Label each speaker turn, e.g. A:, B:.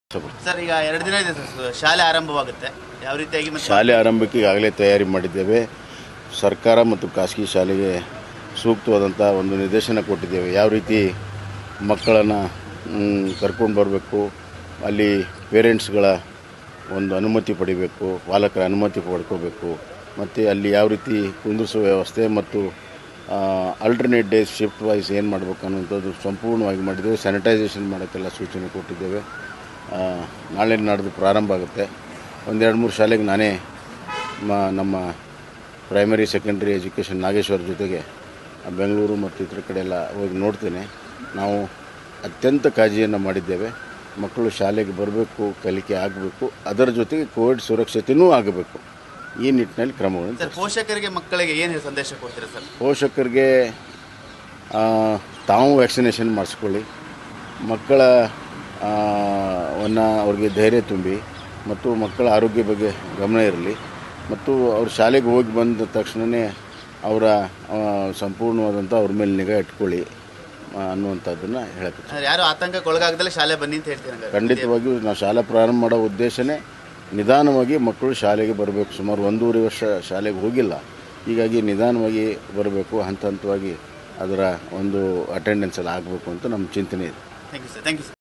A: Sir ಈಗ ಎರಡು ದಿನ ಇದೆ ಸರ್ ಶಾಲೆ ಆರಂಭವಾಗುತ್ತೆ ಯಾವ ರೀತಿಯಾಗಿ ಮತ್ತೆ
B: ಶಾಲೆ ಆರಂಭಕ್ಕೆ ಈಗಾಗಲೇ ತಯಾರಿ ಮಾಡಿದ್ದೇವೆ ಸರ್ಕಾರ ಮತ್ತು ಖಾಸಗಿ ಶಾಲೆಗೆ ಸೂಕ್ತವಾದಂಥ ಒಂದು ನಿರ್ದೇಶನ ಕೊಟ್ಟಿದ್ದೇವೆ ಯಾವ ರೀತಿ ಮಕ್ಕಳನ್ನು ಕರ್ಕೊಂಡು ಬರಬೇಕು ಅಲ್ಲಿ ಪೇರೆಂಟ್ಸ್ಗಳ ಒಂದು ಅನುಮತಿ ಪಡಿಬೇಕು ಪಾಲಕರ ಅನುಮತಿ ಪಡ್ಕೋಬೇಕು ಮತ್ತು ಅಲ್ಲಿ ಯಾವ ರೀತಿ ಕುಂದಿರಿಸುವ ವ್ಯವಸ್ಥೆ ಮತ್ತು ಅಲ್ಟರ್ನೇಟ್ ಡೇಸ್ ಶಿಫ್ಟ್ ವೈಸ್ ಏನು ಮಾಡಬೇಕು ಅನ್ನೋಂಥದ್ದು ಸಂಪೂರ್ಣವಾಗಿ ಮಾಡಿದ್ದೇವೆ ಸ್ಯಾನಿಟೈಸೇಷನ್ ಮಾಡೋಕ್ಕೆಲ್ಲ ಸೂಚನೆ ಕೊಟ್ಟಿದ್ದೇವೆ ಆ, ನಾಳೆ ನಾಡ್ದು ಪ್ರಾರಂಭ ಆಗುತ್ತೆ ಒಂದೆರಡು ಮೂರು ಶಾಲೆಗೆ ನಾನೇ ಮ ನಮ್ಮ ಪ್ರೈಮರಿ ಸೆಕೆಂಡ್ರಿ ಎಜುಕೇಷನ್ ನಾಗೇಶ್ವರ ಜೊತೆಗೆ ಆ ಬೆಂಗಳೂರು ಮತ್ತು ಇತರ ಕಡೆ ಎಲ್ಲ ಹೋಗಿ ನೋಡ್ತೇನೆ ನಾವು ಅತ್ಯಂತ ಕಾಳಜಿಯನ್ನು ಮಾಡಿದ್ದೇವೆ ಮಕ್ಕಳು ಶಾಲೆಗೆ ಬರಬೇಕು ಕಲಿಕೆ ಆಗಬೇಕು ಅದರ ಜೊತೆಗೆ ಕೋವಿಡ್ ಸುರಕ್ಷತೆಯೂ ಆಗಬೇಕು ಈ ನಿಟ್ಟಿನಲ್ಲಿ ಕ್ರಮಗಳನ್ನು
A: ಸರ್ ಪೋಷಕರಿಗೆ ಮಕ್ಕಳಿಗೆ ಏನು ಸಂದೇಶ ಕೊಡ್ತೀರಾ ಸರ್
B: ಪೋಷಕರಿಗೆ ಆ, ತಾವು ವ್ಯಾಕ್ಸಿನೇಷನ್ ಮಾಡಿಸ್ಕೊಳ್ಳಿ ಮಕ್ಕಳ ಆ, ವನ್ನ ಅವ್ರಿಗೆ ಧೈರ್ಯ ತುಂಬಿ ಮತ್ತು ಮಕ್ಕಳ ಆರೋಗ್ಯ ಬಗ್ಗೆ ಗಮನ ಇರಲಿ ಮತ್ತು ಅವ್ರು ಶಾಲೆಗೆ ಹೋಗಿ ಬಂದ ತಕ್ಷಣವೇ ಅವರ ಆ, ಸಂಪೂರ್ಣವಾದಂಥ ಅವ್ರ ಮೇಲೆ ನಿಗಾ ಇಟ್ಕೊಳ್ಳಿ ಆ, ಅನ್ನುವಂಥದ್ದನ್ನು ಹೇಳಕ್ಕೆ
A: ಸರ್, ಯಾರು ಆತಂಕಕ್ಕೆ ಒಳಗಾಗದಲ್ಲೇ ಶಾಲೆ ಬನ್ನಿ ಅಂತ ಹೇಳ್ತೀನಿ ಹಂಗಾರೆ.
B: ಖಂಡಿತವಾಗಿಯೂ ನಾವು ಶಾಲಾ ಪ್ರಾರಂಭ ಮಾಡೋ ಉದ್ದೇಶನೇ ನಿಧಾನವಾಗಿ ಮಕ್ಕಳು ಶಾಲೆಗೆ ಬರಬೇಕು ಸುಮಾರು ಒಂದೂವರೆ ವರ್ಷ ಶಾಲೆಗೆ ಹೋಗಿಲ್ಲ ಹೀಗಾಗಿ ನಿಧಾನವಾಗಿ ಬರಬೇಕು ಹಂತ ಹಂತವಾಗಿ ಅದರ ಒಂದು ಅಟೆಂಡೆನ್ಸ್ ಎಲ್ಲ ಆಗಬೇಕು ಅಂತ ನಮ್ಮ ಚಿಂತನೆ ಇದೆ
A: thank you sir thank you sir